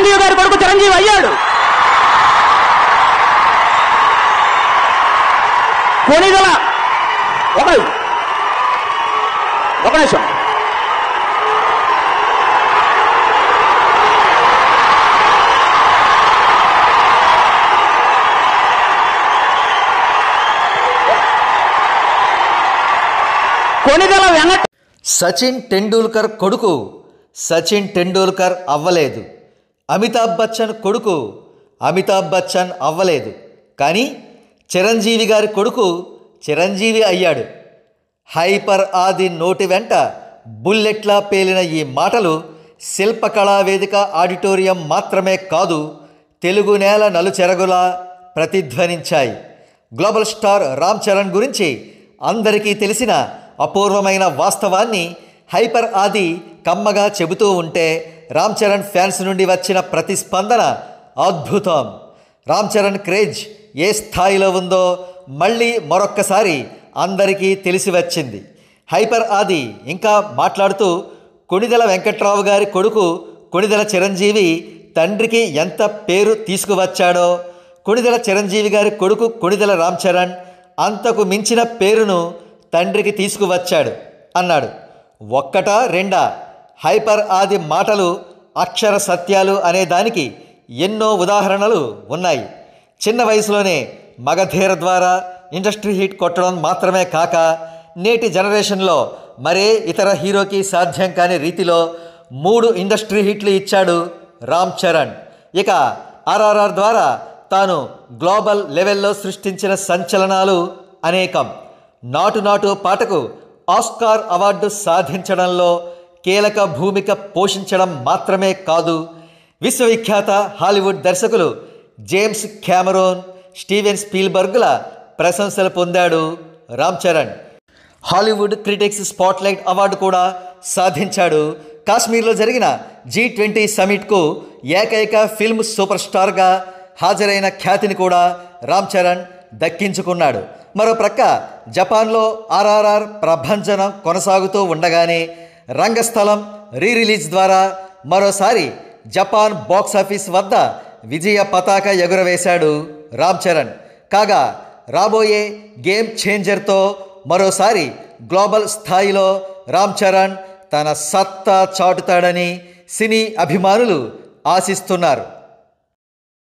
చిరంజీవి గారి కొడుకు చిరంజీవి అయ్యాడు కొనిగల ఒక ఒక నిమిషం కొనిగల వెంకట సచిన్ టెండూల్కర్ కొడుకు సచిన్ టెండూల్కర్ అవ్వలేదు అమితాబ్ బచ్చన్ కొడుకు అమితాబ్ బచ్చన్ అవ్వలేదు కానీ చిరంజీవి గారి కొడుకు చిరంజీవి అయ్యాడు హైపర్ ఆది నోటి వెంట బుల్లెట్లా పేలిన ఈ మాటలు శిల్పకళా వేదిక ఆడిటోరియం మాత్రమే కాదు తెలుగు నేల నలుచెరగులా ప్రతిధ్వనించాయి గ్లోబల్ స్టార్ రామ్ చరణ్ గురించి అందరికీ తెలిసిన అపూర్వమైన వాస్తవాన్ని హైపర్ ఆది కమ్మగా చెబుతూ ఉంటే రామ్ చరణ్ ఫ్యాన్స్ నుండి వచ్చిన ప్రతిస్పందన అద్భుతం రామ్ చరణ్ క్రేజ్ ఏ స్థాయిలో ఉందో మళ్ళీ మరొక్కసారి అందరికీ తెలిసి వచ్చింది హైపర్ ఆది ఇంకా మాట్లాడుతూ కొణిదెల వెంకట్రావు గారి కొడుకు కొణిదెల చిరంజీవి తండ్రికి ఎంత పేరు తీసుకువచ్చాడో కొణిదెల చిరంజీవి గారి కొడుకు కొణిదెల రామ్ చరణ్ అంతకు మించిన పేరును తండ్రికి తీసుకువచ్చాడు అన్నాడు ఒక్కటా రెండా హైపర్ ఆది మాటలు అక్షర సత్యాలు అనే దానికి ఎన్నో ఉదాహరణలు ఉన్నాయి చిన్న వయసులోనే మగధీర ద్వారా ఇండస్ట్రీ హిట్ కొట్టడం మాత్రమే కాక నేటి జనరేషన్లో మరే ఇతర హీరోకి సాధ్యం కాని రీతిలో మూడు ఇండస్ట్రీ హిట్లు ఇచ్చాడు రామ్ చరణ్ ఇక ఆర్ఆర్ఆర్ ద్వారా తాను గ్లోబల్ లెవెల్లో సృష్టించిన సంచలనాలు అనేకం నాటు నాటు పాటకు ఆస్కార్ అవార్డు సాధించడంలో కీలక భూమిక పోషించడం మాత్రమే కాదు విశ్వవిఖ్యాత హాలీవుడ్ దర్శకులు జేమ్స్ క్యామరోన్ స్టీవెన్ స్పీల్బర్గ్ల ప్రశంసలు పొందాడు Ram Charan Hollywood critics spotlight award కూడా సాధించాడు కాశ్మీర్లో జరిగిన జీ ట్వంటీ సమిట్కు ఏకైక ఫిల్మ్ సూపర్ స్టార్గా హాజరైన ఖ్యాతిని కూడా రామ్ చరణ్ దక్కించుకున్నాడు మరో ప్రక్క జపాన్లో ఆర్ఆర్ఆర్ ప్రభంజనం కొనసాగుతూ ఉండగానే రంగస్థలం రీ రిలీజ్ ద్వారా మరోసారి జపాన్ బాక్సాఫీస్ వద్ద విజయ పతాక ఎగురవేశాడు రామ్ చరణ్ కాగా రాబోయే గేమ్ చేంజర్తో మరోసారి గ్లోబల్ స్థాయిలో రామ్ చరణ్ తన సత్తా చాటుతాడని సినీ అభిమానులు ఆశిస్తున్నారు